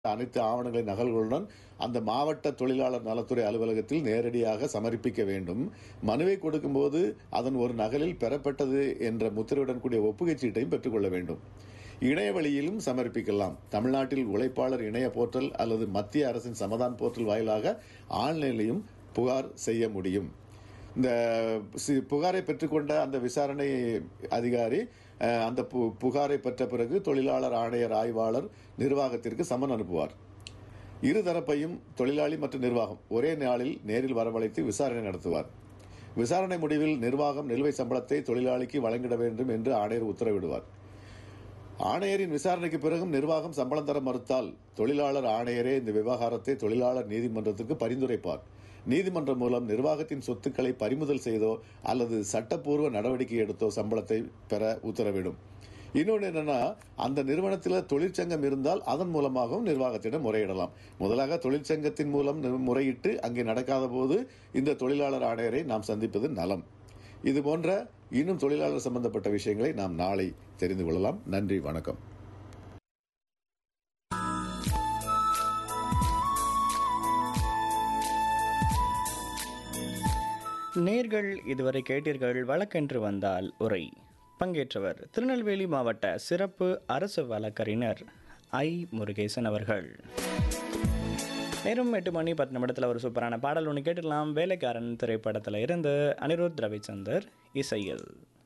அனைத்து ஆவணங்களின் நகல்களுடன் அந்த மாவட்ட தொழிலாளர் நலத்துறை அலுவலகத்தில் நேரடியாக சமர்ப்பிக்க வேண்டும் மனுவை கொடுக்கும்போது அதன் ஒரு நகலில் பெறப்பட்டது என்ற முத்திரையுடன் கூடிய ஒப்புகைச் சீட்டையும் பெற்றுக்கொள்ள வேண்டும் இணைய வழியிலும் சமர்ப்பிக்கலாம் தமிழ்நாட்டில் உழைப்பாளர் இணைய போர்ட்டல் அல்லது மத்திய அரசின் சமதான் போர்ட்டல் வாயிலாக ஆன்லைனிலையும் புகார் செய்ய முடியும் இந்த சி- புகாரை பெற்றுக்கொண்ட அந்த விசாரணை அதிகாரி அஹ், அந்த பு- புகாரை பெற்ற பிறகு தொழிலாளர் ஆணையர் ஆய்வாளர் நிர்வாகத்திற்கு சமன் அனுப்புவார் இரு தரப்பையும் தொழிலாளி மற்றும் நிர்வாகம் ஒரே நாளில் நேரில் வரவழைத்து விசாரணை நடத்துவார் விசாரணை முடிவில் நிர்வாகம் நிலுவை சம்பளத்தை தொழிலாளிக்கு வழங்கிட வேண்டும் என்று ஆணையர் உத்தரவிடுவார் ஆணையரின் விசாரணைக்கு பிறகும் நிர்வாகம் சம்பளம் தர மறுத்தால் தொழிலாளர் ஆணையரே இந்த விவகாரத்தை தொழிலாளர் நீதிமன்றத்துக்கு பரிந்துரைப்பார் நீதிமன்றம் மூலம் நிர்வாகத்தின் சொத்துக்களை பறிமுதல் செய்தோ அல்லது சட்டப்பூர்வ நடவடிக்கை எடுத்தோ சம்பளத்தை பெற உத்தரவிடும் இன்னொன்று என்னன்னா அந்த நிறுவனத்தில் தொழிற்சங்கம் இருந்தால் அதன் மூலமாகவும் நிர்வாகத்திடம் முறையிடலாம் முதலாக தொழிற்சங்கத்தின் மூலம் நி- முறையிட்டு அங்கே நடக்காத போது இந்த தொழிலாளர் ஆணையரை நாம் சந்திப்பது நலம் இது போன்ற இன்னும் தொழிலாளர் சம்பந்தப்பட்ட விஷயங்களை நாம் நாளை தெரிந்து கொள்ளலாம் நன்றி வணக்கம் நேர்கள் இதுவரை கேட்டீர்கள் வழக்கென்று வந்தால் உரை பங்கேற்றவர் திருநெல்வேலி மாவட்ட சிறப்பு அரசு வழக்கறிஞர் ஐ முருகேசன் அவர்கள் நேரம் எட்டு மணி பத்து நிமிடத்தில் ஒரு சூப்பரான பாடல் ஒன்று கேட்டுடலாம் வேலைக்காரன் திரைப்படத்தில் இருந்து அனிருத் ரவிச்சந்தர் இசையில்